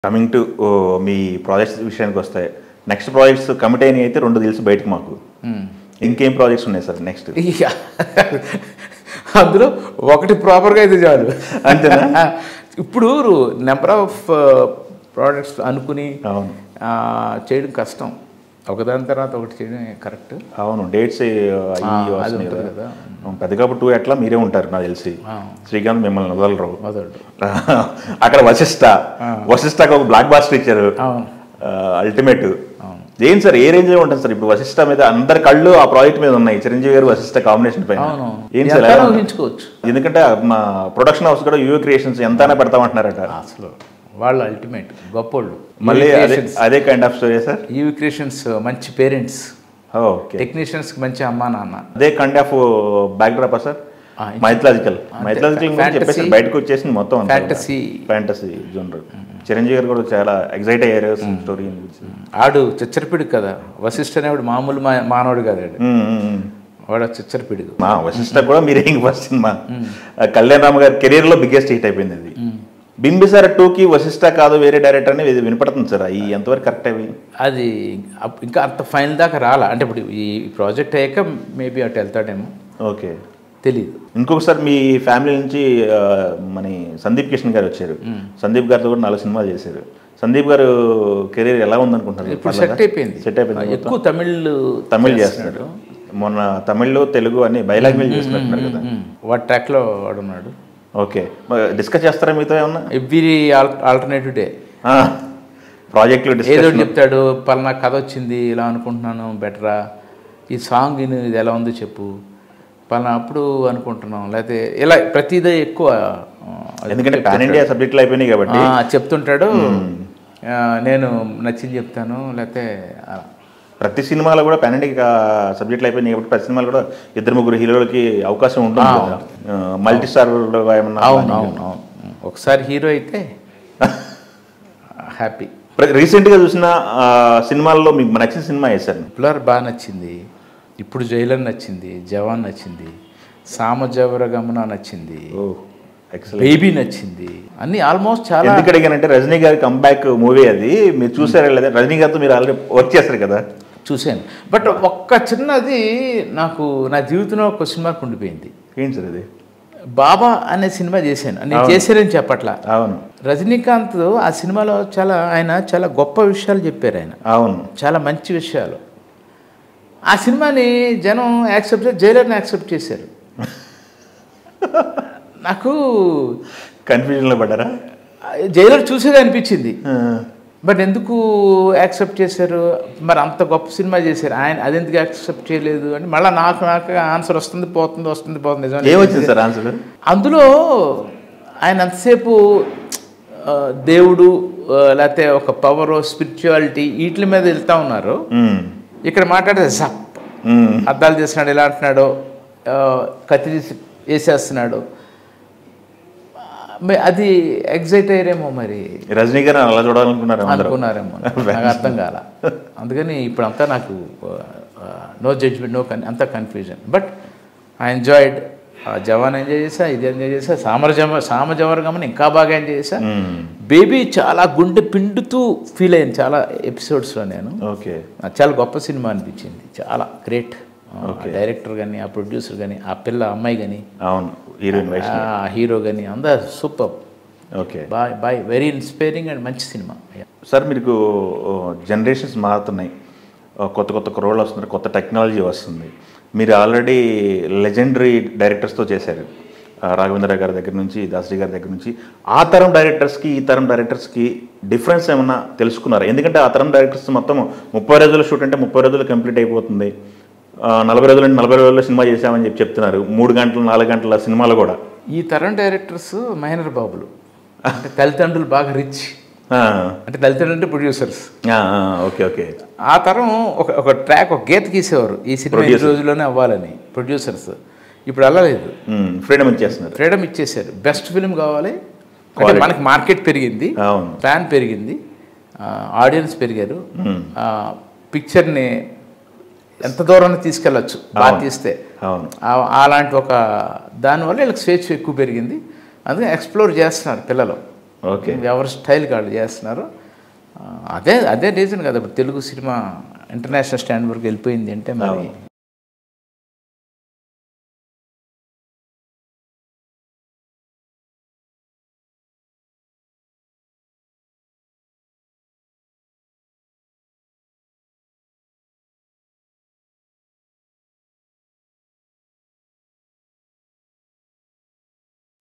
Coming to me projects విషయానికి వస్తాయి next projects commit అయినవి అయితే రెండు తెలిసి బయటకు మాకు ఇంకేం ప్రాజెక్ట్స్ ఉన్నాయి సార్ నెక్స్ట్ ఇక అందులో ఒకటి ప్రాపర్గా అయితే చాలు అంతేనా? ఇప్పుడు నెంబర్ ఆఫ్ ప్రోడక్ట్స్ అనుకుని అవును ఆ, చేయడం కష్టం ఒకదాని తర్వాత ఒకటి చేయడం కరెక్ట్ అవును డేట్స్ అయ్యి అది వస్తున్నాయి ఉంటుంది కదా కదా అవును, పెద్దకాపు టూ ఎట్లా మీరే ఉంటారు నాకు తెలిసి ఆ. శ్రీకాంత్ మిమ్మల్ని వదలరు మొదలు అక్కడ వశిష్ట వశిష్టకి ఒక బ్లాక్ బాస్టర్ ఇచ్చారు అవును అల్టిమేట్ అవును ఏం సార్ ఏ రేంజ్ లో ఉంటుంది సార్ ఇప్పుడు వశిష్ట మీద అందరి కళ్ళు ఆ ప్రాజెక్ట్ మీద ఉన్నాయి చిరంజీవి గారు వశిష్ట కాంబినేషన్ పైన అవును ఏం సార్ ఎంత ఎలా ఉంటుంది? ఊహించుకోవచ్చు ఎందుకంటే మా ప్రొడక్షన్ హౌస్ కూడా యూఏ క్రియేషన్స్ ఎంతైనా పెడతామంటున్నారట అసలు వాళ్ళు అల్టిమేట్ గొప్పోళ్ళు మళ్ళీ అదే అదే kind of story sir E V creations మంచి పేరెంట్స్ ఓకే టెక్నీషియన్స్కి మంచి అమ్మా నాన్న అదే కైండ్ ఆఫ్ బ్యాక్ డ్రాపా సార్ ఆ, మైథలాజికల్ మైథలాజికల్ గురించి fantasy- చెప్పేసి బయటకు వచ్చేసింది మొత్తం ఫ్యాంటసీ ఫ్యాంటసీ జోనర్ చిరంజీవి గారు కూడా చాలా ఎగ్జైట్ అయ్యారు స్టోరీ గురించి ఆడు చిచ్చరపిడు కదా వశిష్ఠ అనేవాడు మామూలు మా మానవుడు కాదు ఆడు ఉమ్, ఉమ్, ఉమ్. వాడు చిచ్చరపిడుగు మా వశిష్ట కూడా మీరే ఇంక ఫస్ట్ సినిమా కళ్యాణ్ రామ్ గారి కెరీర్ లో బిగ్గెస్ట్ హిట్ అయిపోయింది అది బింబిసార టూ కి వశిష్ట కాదు వేరే డైరెక్టర్ అని ఇది వినపడుతుంది సార్ ఈ ఎంతవరకు కరెక్ట్ అవి అది అప్- ఇంకా అంత ఫైనల్ దాకా రాలా అంటే ఇప్పుడు ఈ ప్రాజెక్ట్ అయ్యాక మేబీ అటు వెళ్తాడేమో ఓకే తెలీదు ఇంకొకసారి మీ ఫ్యామిలీ నుంచి ఆ, మన సందీప్ కిషన్ గారు వచ్చారు సందీప్ గారితో కూడా నాలుగు సినిమాలు చేశారు సందీప్ గారు కెరీర్ ఎలా ఉందనుకుంటున్నారు ఇప్పుడు సెట్ అయిపోయింది సెట్ అయిపోయింది ఎక్కువ తమిళ్ తమిళ్ చేస్తున్నాడు మొన్న తమిళ్లో తెలుగు అన్ని బయలాంగ్వేజ్ చేస్తున్నట్టున్నారు కదా వాడు ట్రాక్లో వాడు ఉన్నాడు ఓకే డిస్కస్ చేస్తారా మీతో ఏమన్నా ఎవ్రీ ఆల్టర్నేటివ్ డే ప్రాజెక్టులు ఏదో డిస్కస్ ఒకటి చెప్తాడు పలానా కథ వచ్చింది ఇలా అనుకుంటున్నాను బెటరా ఈ సాంగ్ ఇది ఎలా ఉందో చెప్పు పలానా అప్పుడు అనుకుంటున్నాం లేకపోతే ఇలా ప్రతిదే ఎక్కువ ఆ, ఎందుకంటే పాన్ ఇండియా సబ్జెక్టులు అయిపోయినాయి కాబట్టి ఆ, చెప్తుంటాడు ఆ, నేను నచ్చింది చెప్తాను లేకపోతే అలా. ప్రతి సినిమాలో కూడా పాన్ ఇండియా సబ్జెక్టులు అయిపోయినాయి కాబట్టి ప్రతి సినిమాలో కూడా ఇద్దరు ముగ్గురు హీరోలకి అవకాశం ఉంటుంది కదా మల్టీ స్టార్ ఏమన్నా అవును అవును అవును ఒకసారి హీరో అయితే హ్యాపీ రీసెంట్ గా చూసిన ఆ, సినిమాల్లో మీకు నచ్చిన సినిమా వేశారు పులర్ బాగా నచ్చింది ఇప్పుడు జైలర్ నచ్చింది జవాన్ నచ్చింది సామజవర గమన నచ్చింది ఓ ఎక్సలెంట్ బేబీ నచ్చింది అన్ని ఆల్మోస్ట్ చాలా ఎందుకు అడిగానంటే రజనీ గారి కంబ్యాక్ మూవీ అది మీరు చూసారా లేదా రజనీ గారితో మీరు ఆల్రెడీ వర్క్ చేస్తారు కదా చూశాను బట్ ఒక్క చిన్నది నాకు నా జీవితంలో ఒక క్వశ్చన్ మార్క్ ఉండిపోయింది ఏంటి సార్ ఇది బాబా అనే సినిమా చేశాను నేను చేశానని చెప్పట్లా అవును రజనీకాంత్ ఆ సినిమాలో చాలా ఆయన చాలా గొప్ప విషయాలు చెప్పారు ఆయన అవును చాలా మంచి విషయాలు ఆ సినిమాని జనం యాక్సెప్ట్ చేసి జైలర్ని యాక్సెప్ట్ చేశారు నాకు కన్ఫ్యూజన్లో పడ్డారా జైలర్ చూసేది అనిపించింది ఆ, బట్ ఎందుకు యాక్సెప్ట్ చేశారు మరి అంత గొప్ప సినిమా చేశారు ఆయన అది ఎందుకు యాక్సెప్ట్ చేయలేదు అని మళ్ళీ నాకు నాకు ఆన్సర్ వస్తుంది పోతుంది వస్తుంది పోతుంది నిజం ఏమొచ్చింది సార్ ఆన్సర్ అందులో ఆయన అంతసేపు ఆ, దేవుడు ఆ, లేకపోతే ఒక పవర్ స్పిరిచువాలిటీ వీటి మీద వెళ్తా ఉన్నారు ఇక్కడ మాట్లాడితే జప్ అద్దాలు చేస్తున్నాడు ఎలా అంటున్నాడు ఆ, కత్తి తీసి వేసేస్తున్నాడు ఆ, మే- అది ఎగ్జైట్ అయ్యారేమో మరి రజనీ గారు అలా చూడాలనుకున్నారు అందరూ అనుకున్నారేమో నాకు అర్థం కాల అందుకని ఇప్పుడు అంతా నాకు నో జడ్జ్మెంట్ నో కన్ అంతా confusion but I enjoyed Jawan enjoy చేసా ఇది ఎంజాయ్ చేసా సామరజమ సామజవర్గమని ఇంకా బాగా ఎంజాయ్ చేసా బేబీ చాలా గుండె పిండుతూ ఫీల్ అయ్యాను చాలా ఎపిసోడ్స్లో నేను ఓకే నాకు చాలా గొప్ప సినిమా అనిపించింది చాలా గ్రేట్ డైరెక్టర్ కానీ ఆ ప్రొడ్యూసర్ కానీ ఆ పిల్ల అమ్మాయి కానీ అవును హీరోయిన్ వైఫ్ ఆ హీరో కానీ అందరు super okay bye bye very inspiring and మంచి సినిమా సార్ మీకు జనరేషన్స్ మారుతున్నాయి ఓ, కొత్త కొత్త కుర్రోళ్ళు వస్తున్నారు కొత్త టెక్నాలజీ వస్తుంది మీరు ఆల్రెడీ లెజెండరీ డైరెక్టర్స్తో చేశారు ఆ, రాఘవేంద్ర గారి దగ్గర నుంచి దాసరి గారి దగ్గర నుంచి ఆ తరం డైరెక్టర్స్కి ఈ తరం డైరెక్టర్స్కి డిఫరెన్స్ ఏమన్నా తెలుసుకున్నారు ఎందుకంటే ఆ తరం డైరెక్టర్స్ మొత్తం ముప్పై రోజుల షూట్ అంటే ముప్పై రోజులు కంప్లీట్ అయిపోతుంది ఆ, నలభై రోజులు అంటే నలభై రోజుల్లో సినిమా చేశామని చెప్పి చెప్తున్నారు మూడు గంటలు నాలుగు గంటల సినిమాలు కూడా ఈ తరం డైరెక్టర్స్ మహేంద్ర బాబులు అంటే తల్లిదండ్రులు బాగా రిచ్ ఆ, అంటే తల్లిదండ్రులు అంటే ప్రొడ్యూసర్స్ ఆ, ఆ, ఓకే ఓకే ఆ తరం ఒక ఒక ట్రాక్ ఒక గీత గీసేవారు ఈ సినిమా ఈ రోజుల్లోనే అవ్వాలని ప్రొడ్యూసర్స్ ఇప్పుడు అలా లేదు ఫ్రీడమ్ ఇచ్చేస్తున్నారు ఫ్రీడమ్ ఇచ్చేసారు బెస్ట్ ఫిల్మ్ కావాలి అంటే మనకి మార్కెట్ పెరిగింది అవును ఫ్యాన్ పెరిగింది ఆడియన్స్ పెరిగారు ఆ, పిక్చర్ని ఎంత దూరాన్ని తీసుకెళ్ళచ్చు బాగా తీస్తే అవును ఆ- అలాంటి ఒక దానివల్ల వీళ్ళకి స్వేచ్ఛ ఎక్కువ పెరిగింది అందుకే ఎక్స్ప్లోర్ చేస్తున్నారు పిల్లలు ఓకే ఎవరి స్టైల్ కాళ్ళు చేస్తున్నారు ఆ, అదే అదే రీజన్ కదా ఇప్పుడు తెలుగు సినిమా ఇంటర్నేషనల్ స్టాండ్ వరకు వెళ్ళిపోయింది అంటే మరి